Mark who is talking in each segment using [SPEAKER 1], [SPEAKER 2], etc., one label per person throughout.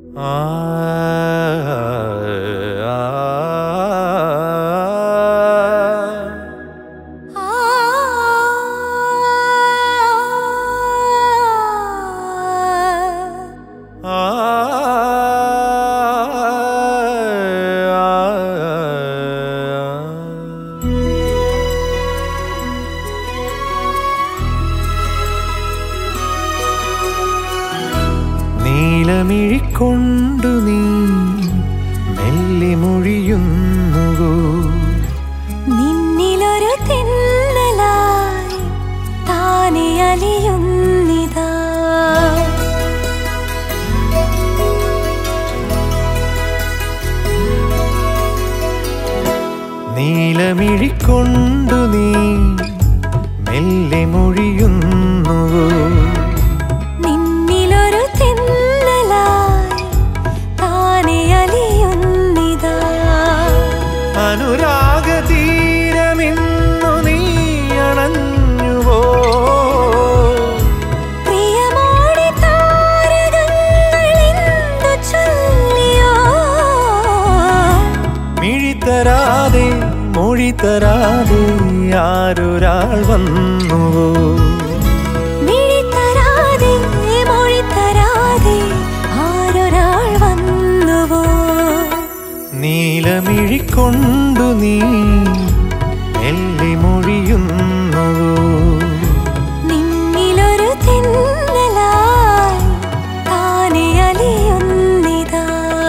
[SPEAKER 1] നീലമിഴിക്കൊണ്ടു നീ മെല്ലെ മൊഴിയുന്നുവോ
[SPEAKER 2] നിന്നിലൊരു തെന്നലായി താനെ അലിയുന്നിതാ
[SPEAKER 1] നീലമിഴിക്കൊണ്ടു നീ മെല്ലെ മൊഴിയുന്നുവോ
[SPEAKER 2] നിന്നിലൊരു തെന്നലായി താനെ അലിയുന്നിതാ
[SPEAKER 1] അനുരാഗതീരമിന്നു നീ അണഞ്ഞുവോ
[SPEAKER 2] പ്രിയമോടെ താരകങ്ങളെന്തു ചൊല്ലിയോ
[SPEAKER 1] മിഴിത്തരാതെ മൊഴി തരാതെ ആരൊരാൾ വന്നുവോ
[SPEAKER 2] മിഴി തരാതെ മൊഴി തരാതെ ആരൊരാൾ വന്നുവോ
[SPEAKER 1] നീലമിഴിക്കൊണ്ടു നീ മെല്ലെ മൊഴിയുന്നുവോ
[SPEAKER 2] നിന്നിലൊരു തെന്നലായി താനെ അലിയുന്നിതാ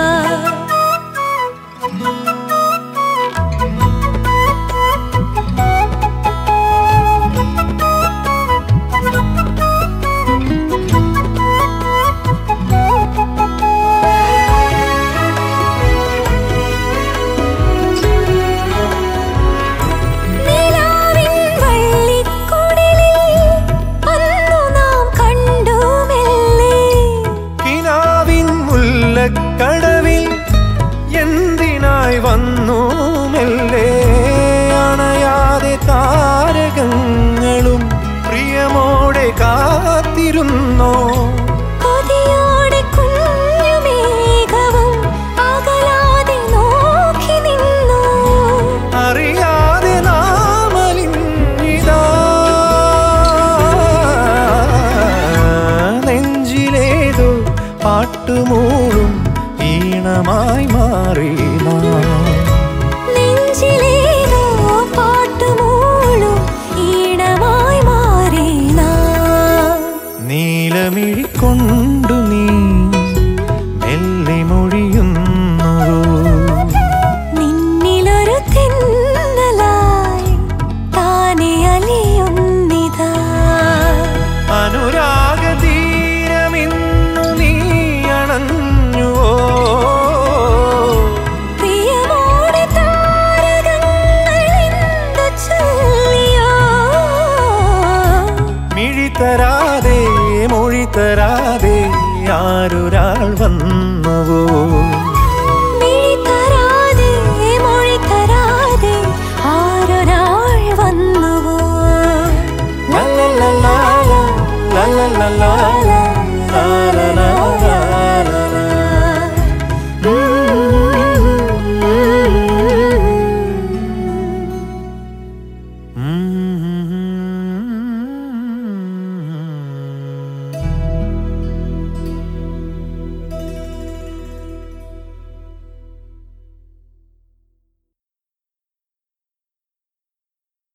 [SPEAKER 2] നിലാവിൻ വള്ളിക്കുടലിൽ അന്നു നാം കണ്ടു മെല്ലെ
[SPEAKER 1] കിനാവിൻ മുല്ലക്കടവിൽ എന്തിനായി വന്നു മെല്ലെ അണയാതെ താരകങ്ങളും പ്രിയമോടെ കാത്തിരുന്നോ
[SPEAKER 2] കൊതിയോടെ കുഞ്ഞുമേഘവും അകലാതെ നോക്കി നിന്നു
[SPEAKER 1] അറിയാതെ നാമലിഞ്ഞിതാ നെഞ്ചിലേതോ പാട്ടുമൂളും ഈണമായി മാറി നാം.
[SPEAKER 2] നെഞ്ചിലേതോ പാട്ടുമൂളും ഈണമായി മാറി നാം
[SPEAKER 1] നീലമിഴിക്കൊണ്ടു നീ മെല്ലെ മൊഴിയുന്നുവോ
[SPEAKER 2] നിന്നിലൊരു തെന്നലായി താനെ അലിയുന്നിതാ
[SPEAKER 1] അനുരാഗതീരമിന്നു നീ അണഞ്ഞുവോ
[SPEAKER 2] പ്രിയമോടെ താരകങ്ങളെന്തു ചൊല്ലിയോ
[SPEAKER 1] മിഴി തരാതെ മൊഴി തരാതെ ആരൊരാൾ വന്നു